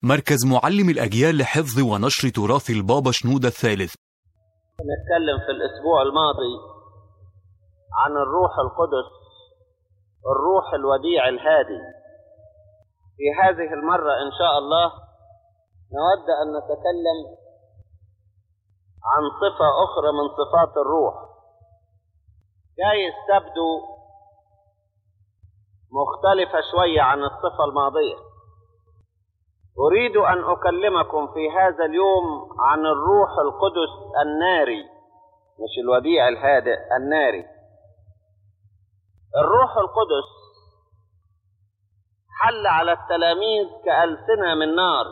مركز معلم الأجيال لحفظ ونشر تراث البابا شنودة الثالث نتكلم في الأسبوع الماضي عن الروح القدس الروح الوديع الهادي في هذه المرة إن شاء الله نود أن نتكلم عن صفة أخرى من صفات الروح جايز تبدو مختلفة شوية عن الصفة الماضية أريد أن أكلمكم في هذا اليوم عن الروح القدس الناري مش الوديع الهادئ الناري الروح القدس حل على التلاميذ كألسنة من نار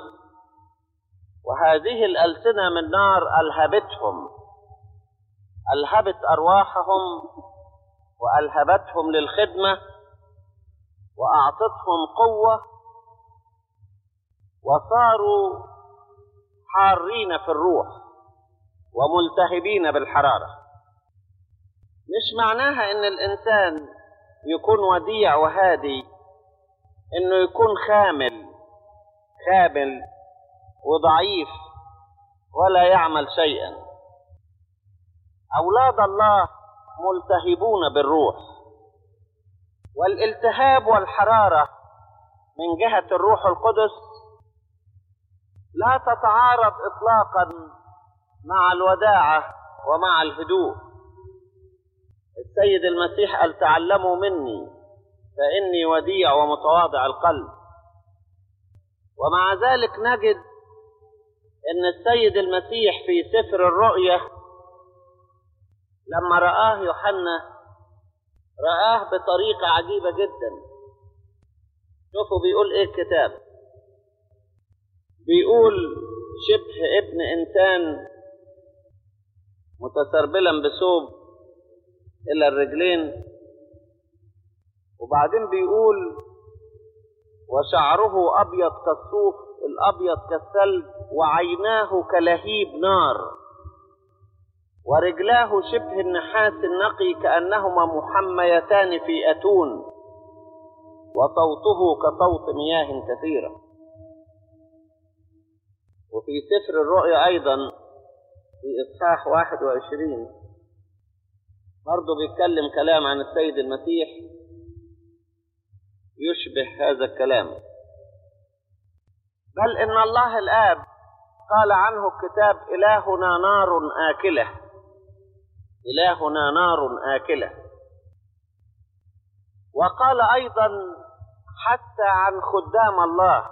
وهذه الألسنة من نار ألهبتهم ألهبت أرواحهم وألهبتهم للخدمة وأعطتهم قوة وصاروا حارين في الروح وملتهبين بالحرارة مش معناها ان الانسان يكون وديع وهادي انه يكون خامل خامل وضعيف ولا يعمل شيئا اولاد الله ملتهبون بالروح والالتهاب والحراره من جهه الروح القدس لا تتعارض اطلاقا مع الوداعه ومع الهدوء السيد المسيح قال تعلموا مني فاني وديع ومتواضع القلب ومع ذلك نجد ان السيد المسيح في سفر الرؤيا لما رآه يوحنا رآه بطريقة عجيبة جدا شوفوا بيقول ايه الكتاب بيقول شبه ابن انسان متسربلا بثوب الى الرجلين وبعدين بيقول وشعره ابيض كالصوف الابيض كالثلج وعيناه كلهيب نار ورجلاه شبه النحاس النقي كانهما محميتان في اتون وصوته كصوت مياه كثيره وفي سفر الرؤيا أيضا في إصحاح 21 برضه بيتكلم كلام عن السيد المسيح يشبه هذا الكلام بل إن الله الآب قال عنه الكتاب إلهنا نار آكلة إلهنا نار آكلة وقال أيضا حتى عن خدام الله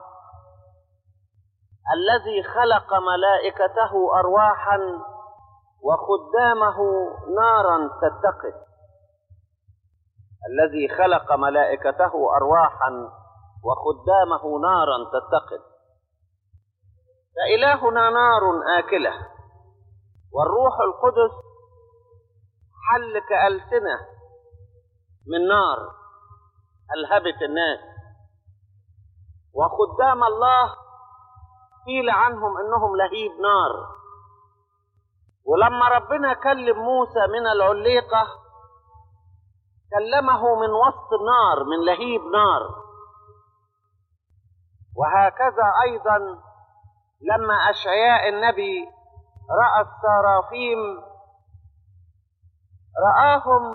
الذي خلق ملائكته ارواحا وخدامه نارا تتقد الذي خلق ملائكته ارواحا وخدامه نارا تتقد فالهنا نار اكله والروح القدس حل كالسنه من نار الهبت الناس وخدام الله قيل عنهم انهم لهيب نار ولما ربنا كلم موسى من العليقه كلمه من وسط النار من لهيب نار وهكذا ايضا لما اشعياء النبي راى السرافيم راهم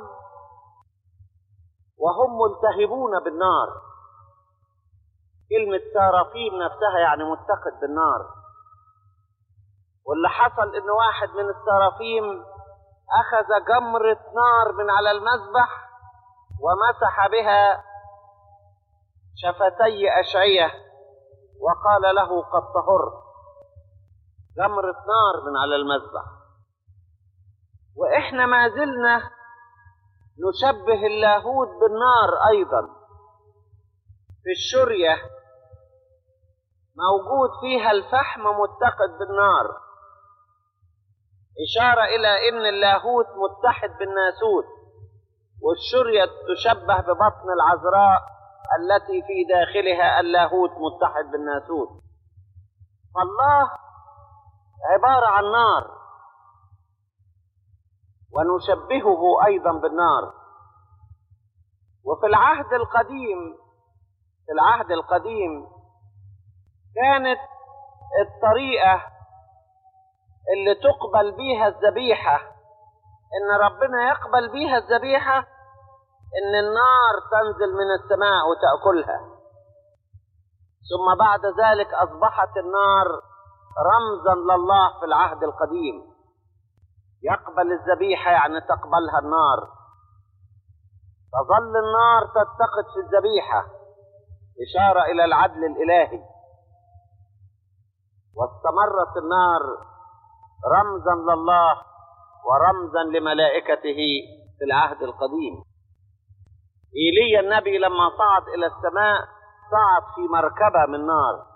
وهم ملتهبون بالنار كلمة سرافيم نفسها يعني متقد بالنار واللي حصل ان واحد من السرافيم اخذ جمرة نار من على المذبح ومسح بها شفتي اشعية وقال له قد طهرت جمرة نار من على المذبح واحنا ما زلنا نشبه اللاهوت بالنار ايضا في الشرية موجود فيها الفحم متقد بالنار إشارة إلى أن اللاهوت متحد بالناسوت والشرية تشبه ببطن العذراء التي في داخلها اللاهوت متحد بالناسوت فالله عبارة عن نار ونشبهه أيضا بالنار وفي العهد القديم في العهد القديم كانت الطريقة اللي تقبل بيها الذبيحة إن ربنا يقبل بيها الذبيحة إن النار تنزل من السماء وتأكلها ثم بعد ذلك أصبحت النار رمزا لله في العهد القديم يقبل الذبيحة يعني تقبلها النار تظل النار تتقد في الذبيحة إشارة إلى العدل الإلهي واستمرت النار رمزا لله ورمزا لملائكته في العهد القديم ايليا النبي لما صعد الى السماء صعد في مركبه من نار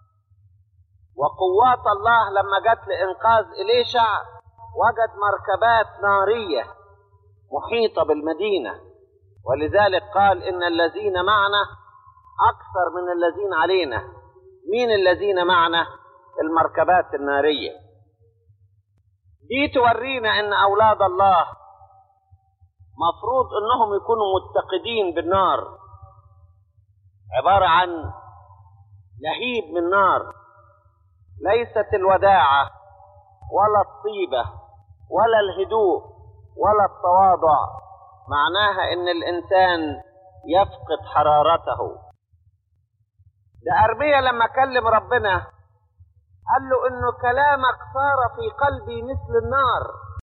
وقوات الله لما جت لانقاذ اليشع وجد مركبات ناريه محيطه بالمدينه ولذلك قال ان الذين معنا اكثر من الذين علينا مين الذين معنا المركبات الناريه دي تورينا ان اولاد الله مفروض انهم يكونوا متقدين بالنار عباره عن لهيب من نار ليست الوداعه ولا الطيبه ولا الهدوء ولا التواضع معناها ان الانسان يفقد حرارته ده ارميا لما كلم ربنا قال له انه كلامك صار في قلبي مثل النار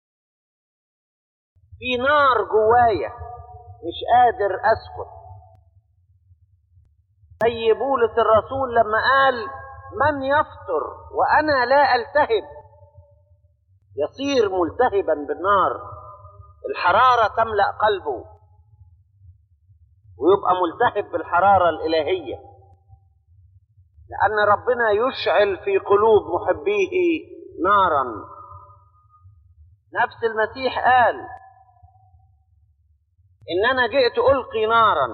في نار جوايا مش قادر اسكت زي بولس الرسول لما قال من يفطر وانا لا التهب يصير ملتهبا بالنار الحراره تملا قلبه ويبقى ملتهب بالحراره الالهيه لأن ربنا يشعل في قلوب محبيه نارا نفس المسيح قال إن أنا جئت ألقي نارا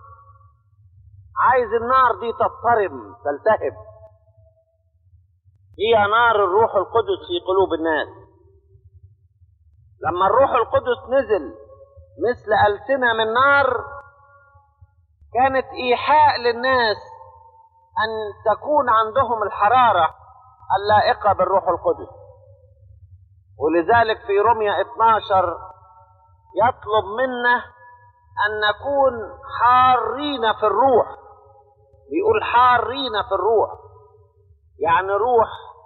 عايز النار دي تضطرم تلتهب هي نار الروح القدس في قلوب الناس لما الروح القدس نزل مثل ألسنة من نار كانت إيحاء للناس أن تكون عندهم الحرارة اللائقة بالروح القدس ولذلك في رمية 12 يطلب منا أن نكون حارين في الروح بيقول حارين في الروح يعني روح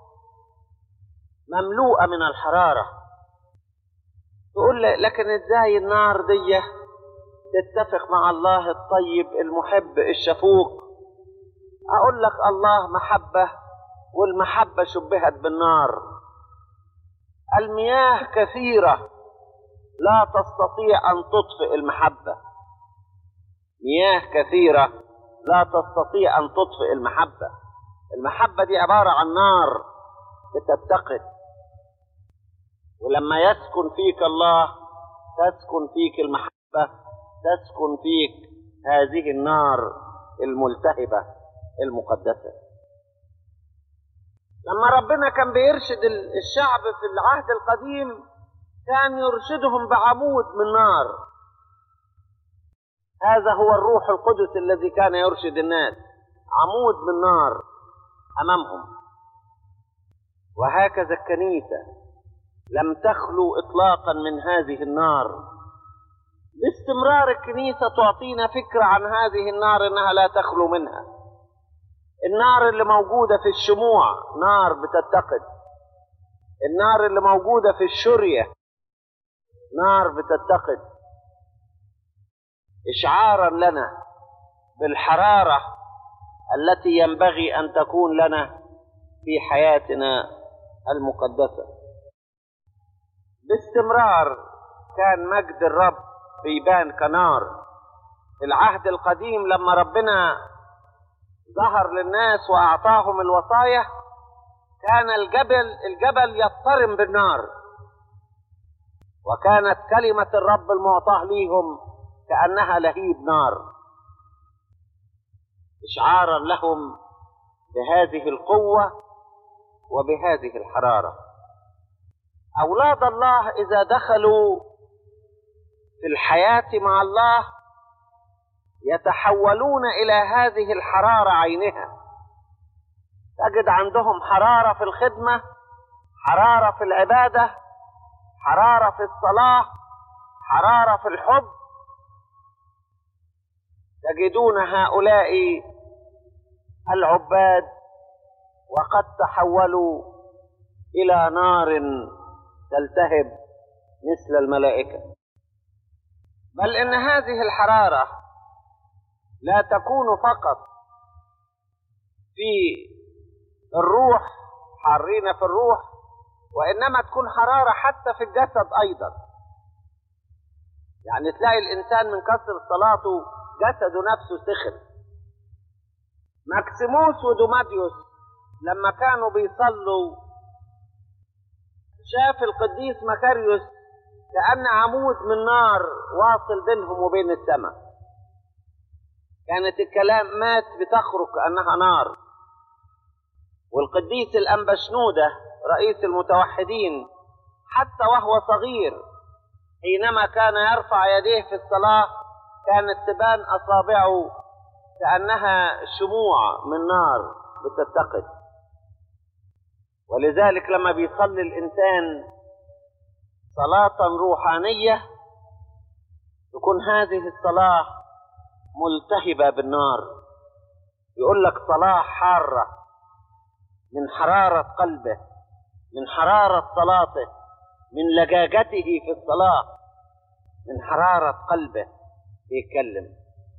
مملوءة من الحرارة تقول لكن ازاي النار دي تتفق مع الله الطيب المحب الشفوق أقول لك الله محبة والمحبة شبهت بالنار المياه كثيرة لا تستطيع أن تطفئ المحبة مياه كثيرة لا تستطيع أن تطفئ المحبة المحبة دي عبارة عن نار بتتقد ولما يسكن فيك الله تسكن فيك المحبة تسكن فيك هذه النار الملتهبة المقدسة لما ربنا كان بيرشد الشعب في العهد القديم كان يرشدهم بعمود من نار هذا هو الروح القدس الذي كان يرشد الناس عمود من نار امامهم وهكذا الكنيسه لم تخلو اطلاقا من هذه النار باستمرار الكنيسه تعطينا فكره عن هذه النار انها لا تخلو منها النار اللي موجودة في الشموع نار بتتقد النار اللي موجودة في الشرية نار بتتقد إشعارا لنا بالحرارة التي ينبغي أن تكون لنا في حياتنا المقدسة باستمرار كان مجد الرب بيبان كنار في العهد القديم لما ربنا ظهر للناس واعطاهم الوصايا كان الجبل الجبل يضطرم بالنار وكانت كلمة الرب المعطاة ليهم كأنها لهيب نار إشعارا لهم بهذه القوة وبهذه الحرارة أولاد الله إذا دخلوا في الحياة مع الله يتحولون الى هذه الحراره عينها تجد عندهم حرارة في الخدمة حرارة في العبادة حرارة في الصلاة حرارة في الحب تجدون هؤلاء العباد وقد تحولوا إلى نار تلتهب مثل الملائكة بل إن هذه الحرارة لا تكون فقط في الروح حارين في الروح وإنما تكون حرارة حتى في الجسد أيضا يعني تلاقي الإنسان من كثر صلاته جسده نفسه سخن ماكسيموس ودوماديوس لما كانوا بيصلوا شاف القديس مكاريوس كأن عمود من نار واصل بينهم وبين السماء كانت الكلام مات بتخرج كأنها نار والقديس الأنبشنودة رئيس المتوحدين حتى وهو صغير حينما كان يرفع يديه في الصلاة كانت تبان أصابعه كأنها شموع من نار بتتقد ولذلك لما بيصلي الإنسان صلاة روحانية تكون هذه الصلاة ملتهبة بالنار يقول لك صلاة حارة من حرارة قلبه من حرارة صلاته من لجاجته في الصلاة من حرارة قلبه بيتكلم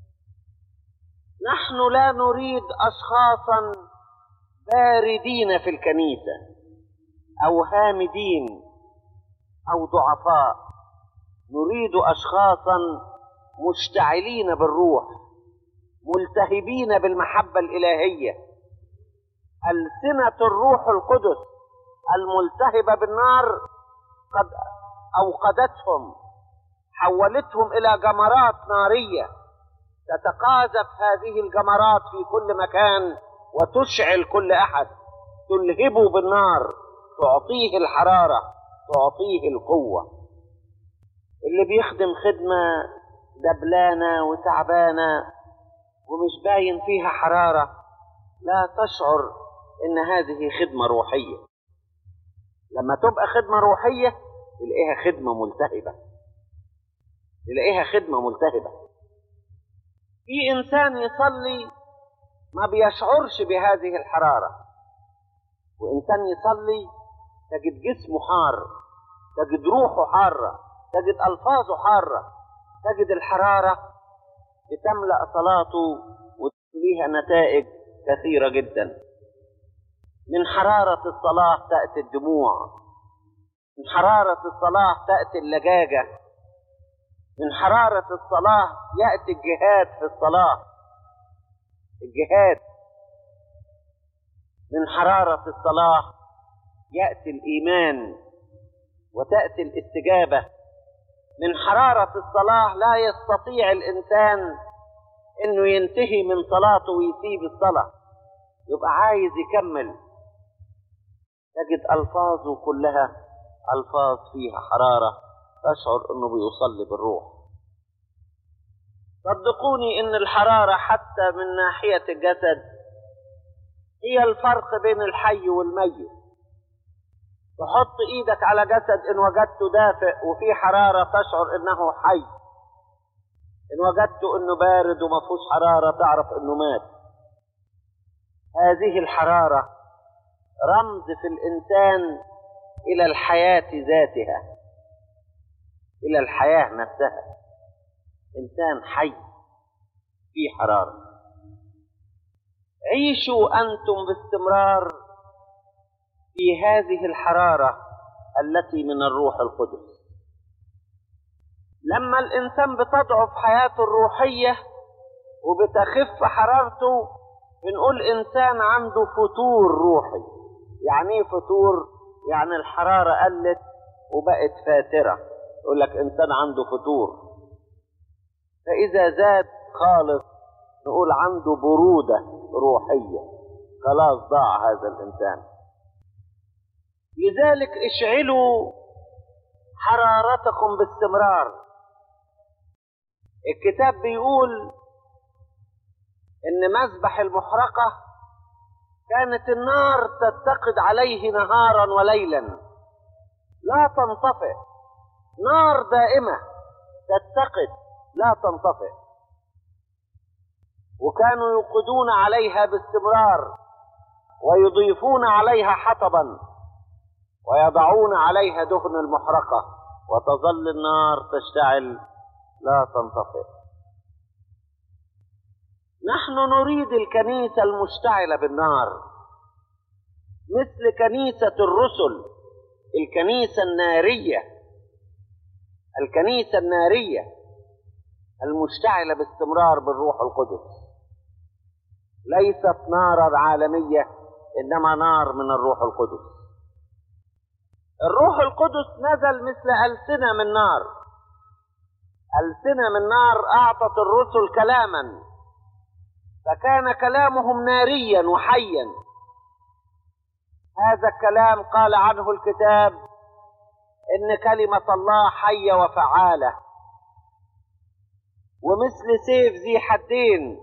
نحن لا نريد أشخاصا باردين في الكنيسة أو هامدين أو ضعفاء نريد أشخاصا مشتعلين بالروح ملتهبين بالمحبة الإلهية ألسنة الروح القدس الملتهبة بالنار قد أوقدتهم حولتهم إلى جمرات نارية تتقاذف هذه الجمرات في كل مكان وتشعل كل أحد تلهبه بالنار تعطيه الحرارة تعطيه القوة اللي بيخدم خدمة دبلانة وتعبانة ومش باين فيها حرارة لا تشعر إن هذه خدمة روحية لما تبقى خدمة روحية تلاقيها خدمة ملتهبة تلاقيها خدمة ملتهبة في إنسان يصلي ما بيشعرش بهذه الحرارة وإنسان يصلي تجد جسمه حار تجد روحه حارة تجد ألفاظه حارة تجد الحرارة بتملأ صلاته وتليها نتائج كثيرة جدا من حرارة الصلاة تأتي الدموع من حرارة الصلاة تأتي اللجاجة من حرارة الصلاة يأتي الجهاد في الصلاة الجهاد من حرارة الصلاة يأتي الإيمان وتأتي الاستجابة من حرارة الصلاة لا يستطيع الإنسان إنه ينتهي من صلاته ويسيب الصلاة يبقى عايز يكمل تجد ألفاظه كلها ألفاظ فيها حرارة تشعر إنه بيصلي بالروح صدقوني إن الحرارة حتى من ناحية الجسد هي الفرق بين الحي والميت تحط ايدك على جسد ان وجدته دافئ وفي حرارة تشعر انه حي ان وجدته انه بارد وما فيهوش حرارة تعرف انه مات هذه الحرارة رمز في الانسان الى الحياة ذاتها الى الحياة نفسها انسان حي في حرارة عيشوا انتم باستمرار في هذه الحرارة التي من الروح القدس لما الإنسان بتضعف حياته الروحية وبتخف حرارته بنقول إنسان عنده فتور روحي يعني إيه فتور؟ يعني الحرارة قلت وبقت فاترة يقول لك إنسان عنده فتور فإذا زاد خالص نقول عنده برودة روحية خلاص ضاع هذا الإنسان لذلك اشعلوا حرارتكم باستمرار الكتاب بيقول ان مذبح المحرقة كانت النار تتقد عليه نهارا وليلا لا تنطفئ نار دائمة تتقد لا تنطفئ وكانوا يوقدون عليها باستمرار ويضيفون عليها حطبا ويضعون عليها دهن المحرقة وتظل النار تشتعل لا تنطفئ نحن نريد الكنيسة المشتعلة بالنار مثل كنيسة الرسل الكنيسة النارية الكنيسة النارية المشتعلة باستمرار بالروح القدس ليست نارا عالمية إنما نار من الروح القدس الروح القدس نزل مثل ألسنة من نار ألسنة من نار أعطت الرسل كلاما فكان كلامهم ناريا وحيا هذا الكلام قال عنه الكتاب ان كلمه الله حيه وفعاله ومثل سيف ذي حدين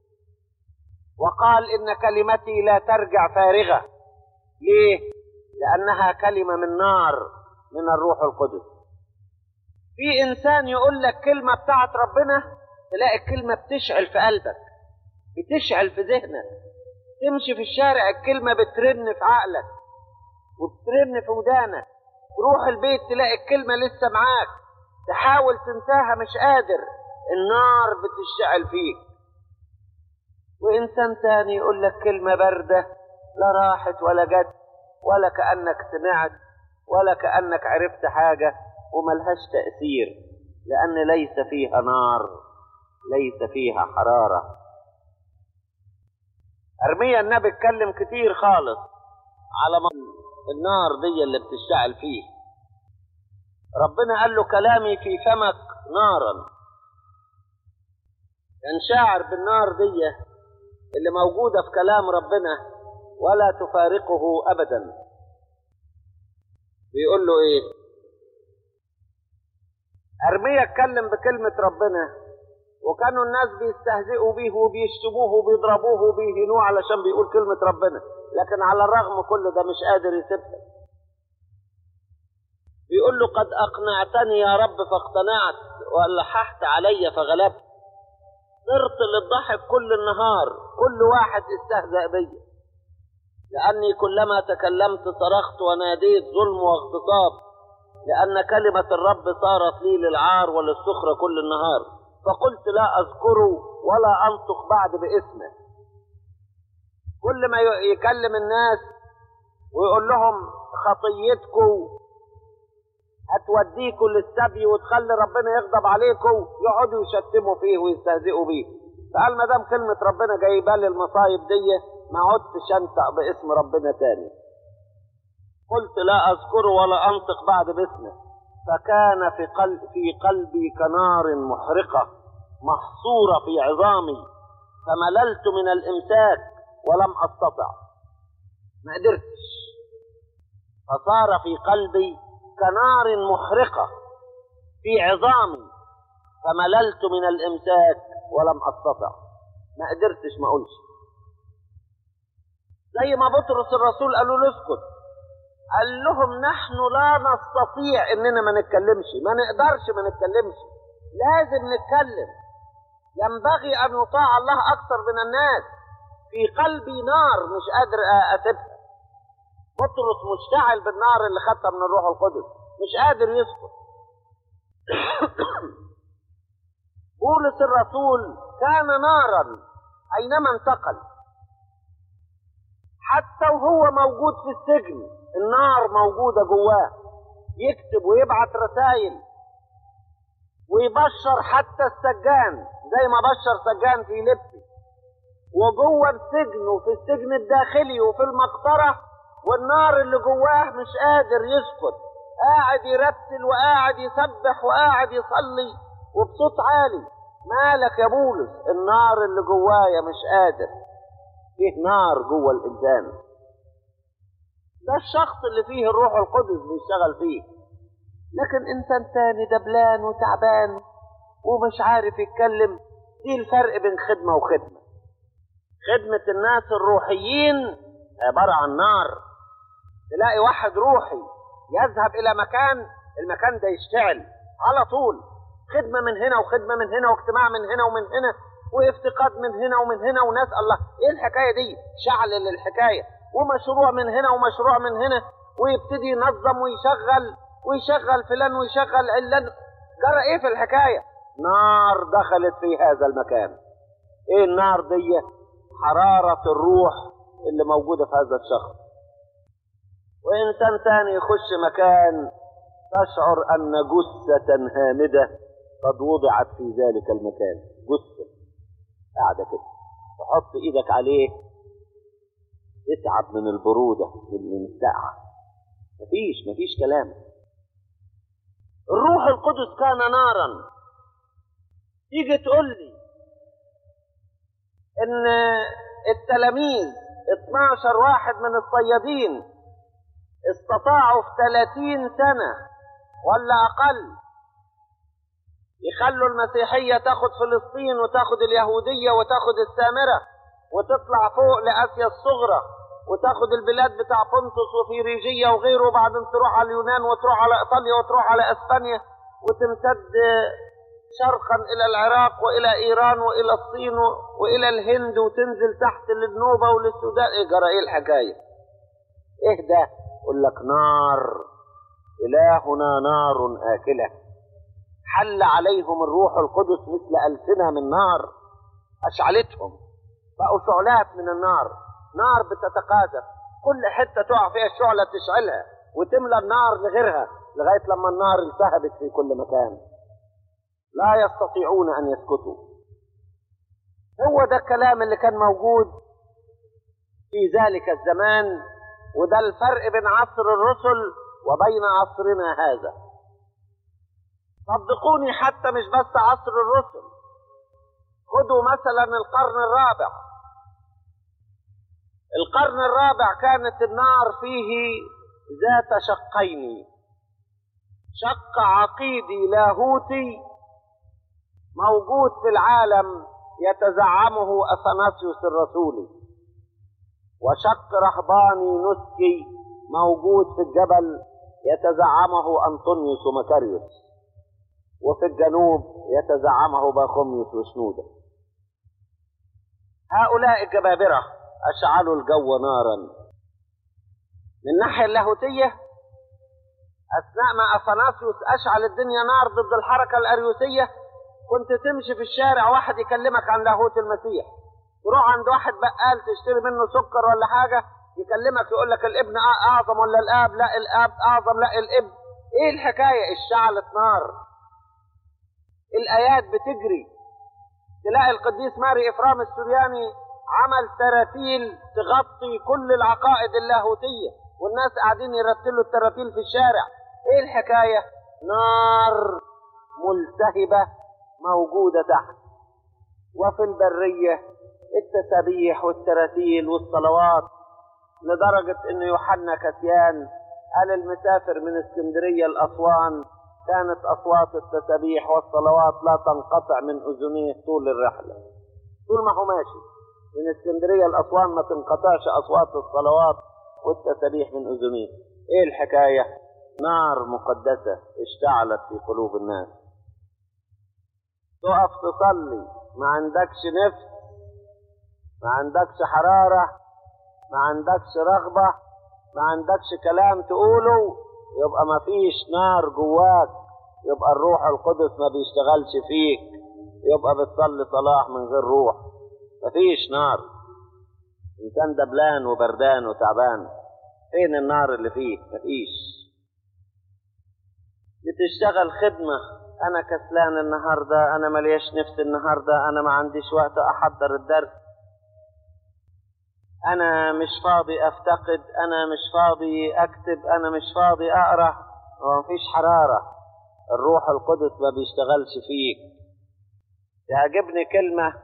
وقال ان كلمتي لا ترجع فارغه ليه لانها كلمه من نار من الروح القدس في انسان يقول لك كلمه بتاعت ربنا تلاقي الكلمه بتشعل في قلبك بتشعل في ذهنك تمشي في الشارع الكلمة بترن في عقلك وبترن في ودانك تروح البيت تلاقي الكلمة لسه معاك تحاول تنساها مش قادر النار بتشتعل فيك وإنسان تاني يقول لك كلمة باردة لا راحت ولا جت ولا كأنك سمعت ولا كأنك عرفت حاجة وملهاش تأثير لأن ليس فيها نار ليس فيها حرارة أرميا النبي اتكلم كتير خالص على النار دي اللي بتشتعل فيه ربنا قال له كلامي في فمك نارا كان شاعر بالنار دي اللي موجودة في كلام ربنا ولا تفارقه أبدا بيقول له إيه أرميا اتكلم بكلمة ربنا وكانوا الناس بيستهزئوا به وبيشتموه وبيضربوه وبيهنوه علشان بيقول كلمة ربنا لكن على الرغم كل ده مش قادر يسيبها بيقول له قد أقنعتني يا رب فاقتنعت وألححت علي فغلبت صرت للضحك كل النهار كل واحد استهزأ بي لأني كلما تكلمت صرخت وناديت ظلم واغتصاب لأن كلمة الرب صارت لي للعار وللسخرة كل النهار فقلت لا أذكره ولا أنطق بعد باسمه كل ما يكلم الناس ويقول لهم خطيتكم هتوديكوا للسبي وتخلي ربنا يغضب عليكم يقعدوا يشتموا فيه ويستهزئوا بيه فقال ما دام كلمة ربنا جايبه لي المصايب دي ما عدتش انطق باسم ربنا تاني قلت لا اذكره ولا انطق بعد باسمه فكان في قلب في قلبي كنار محرقة محصورة في عظامي فمللت من الإمساك ولم أستطع ما قدرتش فصار في قلبي كنار محرقة في عظامي فمللت من الإمساك ولم أستطع ما قدرتش ما أقولش زي ما بطرس الرسول قالوا له اسكت قال لهم نحن لا نستطيع اننا ما نتكلمش ما نقدرش ما نتكلمش لازم نتكلم ينبغي ان يطاع الله اكثر من الناس في قلبي نار مش قادر اسيبها بطرس مشتعل بالنار اللي خدتها من الروح القدس مش قادر يسكت بولس الرسول كان نارا اينما انتقل حتى وهو موجود في السجن النار موجودة جواه يكتب ويبعت رسائل ويبشر حتى السجان زي ما بشر سجان في لبسي وجوه السجن وفي السجن الداخلي وفي المقطرة والنار اللي جواه مش قادر يسكت قاعد يرتل وقاعد يسبح وقاعد يصلي وبصوت عالي مالك يا بولس النار اللي جوايا مش قادر فيه نار جوه الانسان ده الشخص اللي فيه الروح القدس بيشتغل فيه لكن انسان تاني دبلان وتعبان ومش عارف يتكلم دي الفرق بين خدمة وخدمة خدمة الناس الروحيين عبارة عن نار تلاقي واحد روحي يذهب إلى مكان المكان ده يشتعل على طول خدمة من هنا وخدمة من هنا واجتماع من هنا ومن هنا وافتقاد من هنا ومن هنا وناس الله ايه الحكاية دي شعل للحكاية ومشروع من هنا ومشروع من هنا ويبتدي ينظم ويشغل ويشغل فلان ويشغل علان جرى ايه في الحكاية نار دخلت في هذا المكان ايه النار دي حرارة الروح اللي موجودة في هذا الشخص وإنسان تاني يخش مكان تشعر أن جثة هامدة قد وضعت في ذلك المكان جثة قاعدة كده تحط إيدك عليه تتعب من البرودة من الساعة مفيش مفيش كلام الروح القدس كان نارا تيجي تقول لي ان التلاميذ 12 واحد من الصيادين استطاعوا في 30 سنة ولا أقل يخلوا المسيحية تاخد فلسطين وتاخد اليهودية وتاخد السامرة وتطلع فوق لآسيا الصغرى وتاخد البلاد بتاع بنطس وفيريجية وغيره وبعدين تروح على اليونان وتروح على إيطاليا وتروح على إسبانيا وتمتد شرقا إلى العراق وإلى إيران وإلى الصين وإلى الهند وتنزل تحت للنوبة وللسودان إيه جرى إيه الحكاية؟ إيه ده؟ يقول لك نار إلهنا نار آكلة حل عليهم الروح القدس مثل ألسنة من نار أشعلتهم بقوا شعلات من النار نار بتتقاذف كل حتة تقع فيها الشعلة تشعلها وتملى النار لغيرها لغاية لما النار التهبت في كل مكان لا يستطيعون أن يسكتوا هو ده الكلام اللي كان موجود في ذلك الزمان وده الفرق بين عصر الرسل وبين عصرنا هذا صدقوني حتى مش بس عصر الرسل خدوا مثلا القرن الرابع القرن الرابع كانت النار فيه ذات شقين شق عقيدي لاهوتي موجود في العالم يتزعمه اثناسيوس الرسولي وشق رهباني نسكي موجود في الجبل يتزعمه انطونيوس ومكاريوس وفي الجنوب يتزعمه باخوميوس وشنوده هؤلاء الجبابره اشعلوا الجو نارا من الناحيه اللاهوتيه اثناء ما اثناسيوس اشعل الدنيا نار ضد الحركه الاريوسيه كنت تمشي في الشارع واحد يكلمك عن لاهوت المسيح تروح عند واحد بقال تشتري منه سكر ولا حاجه يكلمك يقول لك الابن اعظم ولا الاب لا الاب اعظم لا الابن ايه الحكايه اشتعلت نار الايات بتجري تلاقي القديس ماري افرام السورياني عمل تراتيل تغطي كل العقائد اللاهوتيه والناس قاعدين يرتلوا التراتيل في الشارع ايه الحكايه نار ملتهبه موجوده تحت وفي البريه التسابيح والتراتيل والصلوات لدرجة ان يوحنا كسيان قال المسافر من اسكندرية لأسوان كانت أصوات التسابيح والصلوات لا تنقطع من أذنيه طول الرحلة طول ما هو ماشي من اسكندرية لأسوان ما تنقطعش أصوات الصلوات والتسابيح من أذنيه إيه الحكاية؟ نار مقدسة اشتعلت في قلوب الناس تقف تصلي ما عندكش نفس ما عندكش حرارة ما عندكش رغبة ما عندكش كلام تقوله يبقى ما فيش نار جواك يبقى الروح القدس ما بيشتغلش فيك يبقى بتصلي صلاح من غير روح ما فيش نار انسان دبلان وبردان وتعبان فين النار اللي فيه ما فيش بتشتغل خدمة أنا كسلان النهاردة أنا ملياش نفس النهاردة أنا ما عنديش وقت أحضر الدرس أنا مش فاضي أفتقد أنا مش فاضي أكتب أنا مش فاضي أقرأ ومفيش حرارة الروح القدس ما بيشتغلش فيك تعجبني كلمة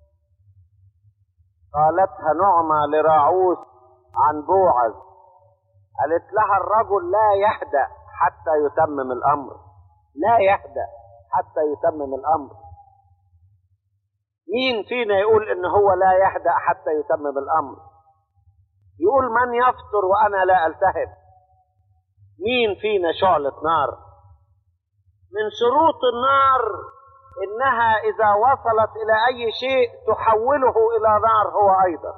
قالتها نعمة لراعوس عن بوعز قالت لها الرجل لا يهدأ حتى يتمم الأمر لا يهدأ حتى يتمم الأمر مين فينا يقول ان هو لا يهدأ حتى يتمم الامر يقول من يفطر وأنا لا ألتهب مين فينا شعلة نار من شروط النار إنها إذا وصلت إلى أي شيء تحوله إلى نار هو أيضا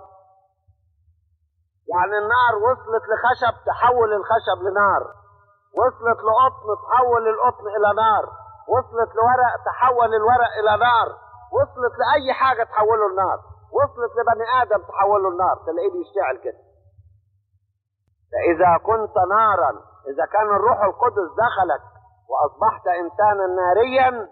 يعني النار وصلت لخشب تحول الخشب لنار وصلت لقطن تحول القطن إلى نار وصلت لورق تحول الورق إلى نار وصلت لأي حاجة تحوله لنار وصلت لبني آدم تحوله لنار تلاقيه بيشتعل كده فإذا كنت نارا إذا كان الروح القدس دخلك وأصبحت إنسانا ناريا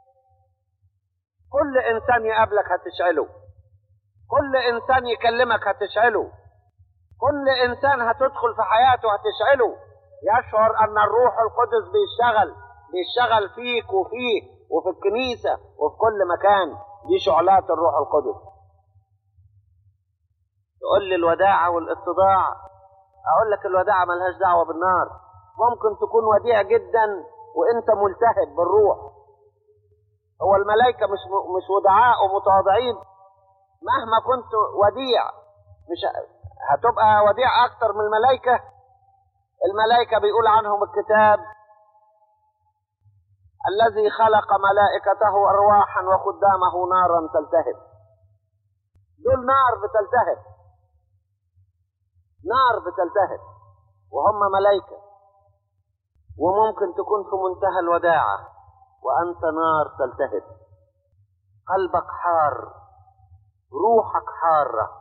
كل إنسان يقابلك هتشعله كل إنسان يكلمك هتشعله كل إنسان هتدخل في حياته هتشعله يشعر أن الروح القدس بيشتغل بيشتغل فيك وفيه وفي الكنيسة وفي كل مكان دي شعلات الروح القدس تقول لي الوداعة والاتضاع أقول لك الوداعة ملهاش دعوة بالنار ممكن تكون وديع جدا وانت ملتهب بالروح هو الملائكة مش مش ودعاء ومتواضعين مهما كنت وديع مش هتبقى وديع أكتر من الملائكة الملائكة بيقول عنهم الكتاب الذي خلق ملائكته أرواحا وخدامه نارا تلتهب دول نار بتلتهب نار بتلتهب وهم ملائكة وممكن تكون في منتهى الوداعة وأنت نار تلتهب قلبك حار روحك حارة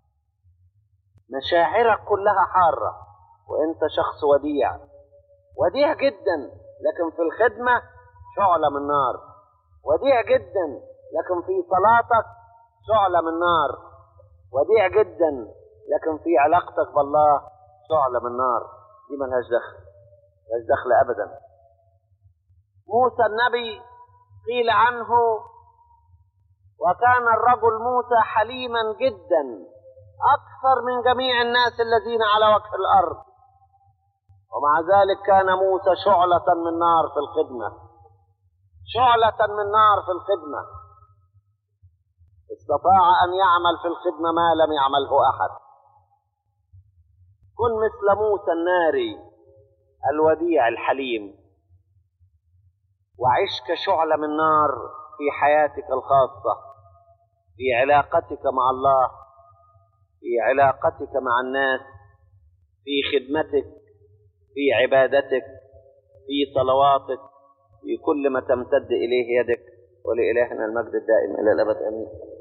مشاعرك كلها حارة وأنت شخص وديع وديع جدا لكن في الخدمة شعلة من نار وديع جدا لكن في صلاتك شعلة من نار وديع جدا لكن في علاقتك بالله شعلة من نار دي ملهاش دخل ملهاش دخل أبدا موسى النبي قيل عنه وكان الرجل موسى حليما جدا أكثر من جميع الناس الذين على وجه الأرض ومع ذلك كان موسى شعلة من نار في الخدمة شعلة من نار في الخدمة استطاع أن يعمل في الخدمة ما لم يعمله أحد كن مثل موسى الناري الوديع الحليم وعش كشعلة من نار في حياتك الخاصة في علاقتك مع الله في علاقتك مع الناس في خدمتك في عبادتك في صلواتك في كل ما تمتد إليه يدك ولإلهنا المجد الدائم إلى الأبد آمين